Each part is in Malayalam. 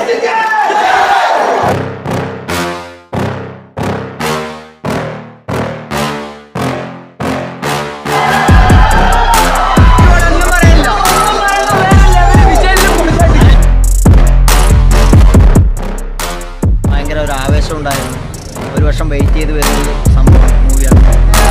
ഭയങ്കര ഒരു ആവേശം ഉണ്ടായിരുന്നു ഒരു വർഷം വെയിറ്റ് ചെയ്ത് വരുന്ന ഒരു സംഭവം മൂവിയാണ്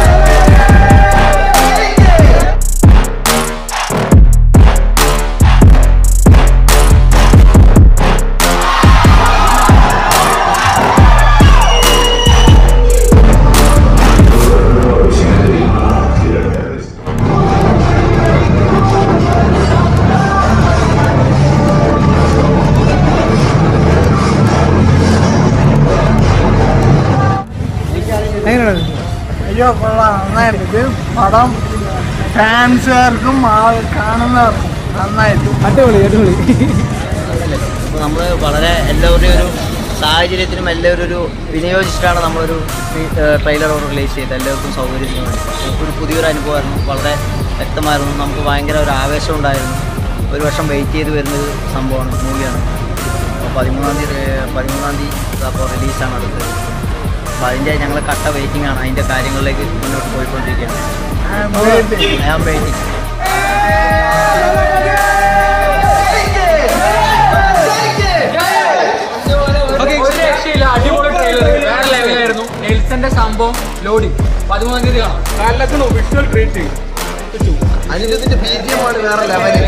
എങ്ങനെയാണ് അയ്യോ കൊള്ളാം നന്നായിട്ട് ഇത് പടം ഫാൻസുകാർക്കും ആ കാണുന്നവർക്കും നന്നായിട്ട് അടിപൊളി അടിപൊളി അപ്പോൾ നമ്മൾ വളരെ എല്ലാവരുടെയും ഒരു സാഹചര്യത്തിനും എല്ലാവരും ഒരു വിനിയോഗിച്ചിട്ടാണ് നമ്മളൊരു ട്രെയിലർ റിലീസ് ചെയ്തത് എല്ലാവർക്കും സൗകര്യത്തിന് വേണ്ടി നമുക്ക് ഒരു പുതിയൊരു അനുഭവമായിരുന്നു വളരെ വ്യക്തമായിരുന്നു നമുക്ക് ഭയങ്കര ഒരു ആവേശം ഉണ്ടായിരുന്നു ഒരു വർഷം വെയിറ്റ് ചെയ്ത് വരുന്നൊരു സംഭവമാണ് മൂവിയാണ് അപ്പോൾ പതിമൂന്നാം തീയതി പതിമൂന്നാം തീയതി അപ്പോൾ റിലീസാണ് അടുത്തത് അപ്പോൾ അതിൻ്റെ ഞങ്ങൾ കട്ട വെയിറ്റിംഗ് ആണ് അതിൻ്റെ കാര്യങ്ങളിലേക്ക് മുന്നോട്ട് പോയിക്കൊണ്ടിരിക്കുകയാണ് ഞാൻ വെയിറ്റിംഗ് രക്ഷയില്ല അടിപൊളി ട്രെയിലർ വേറെ ലെവലായിരുന്നു നെൽസന്റെ സംഭവം ലോഡിങ് പതിമൂന്നാം തീയതി കാണാം കാലിലൊക്കെ വിഷ്വൽ ട്രീറ്റ് അനുജത്തിന്റെ ബി ജി എം ആണ് വേറെ ലെവല്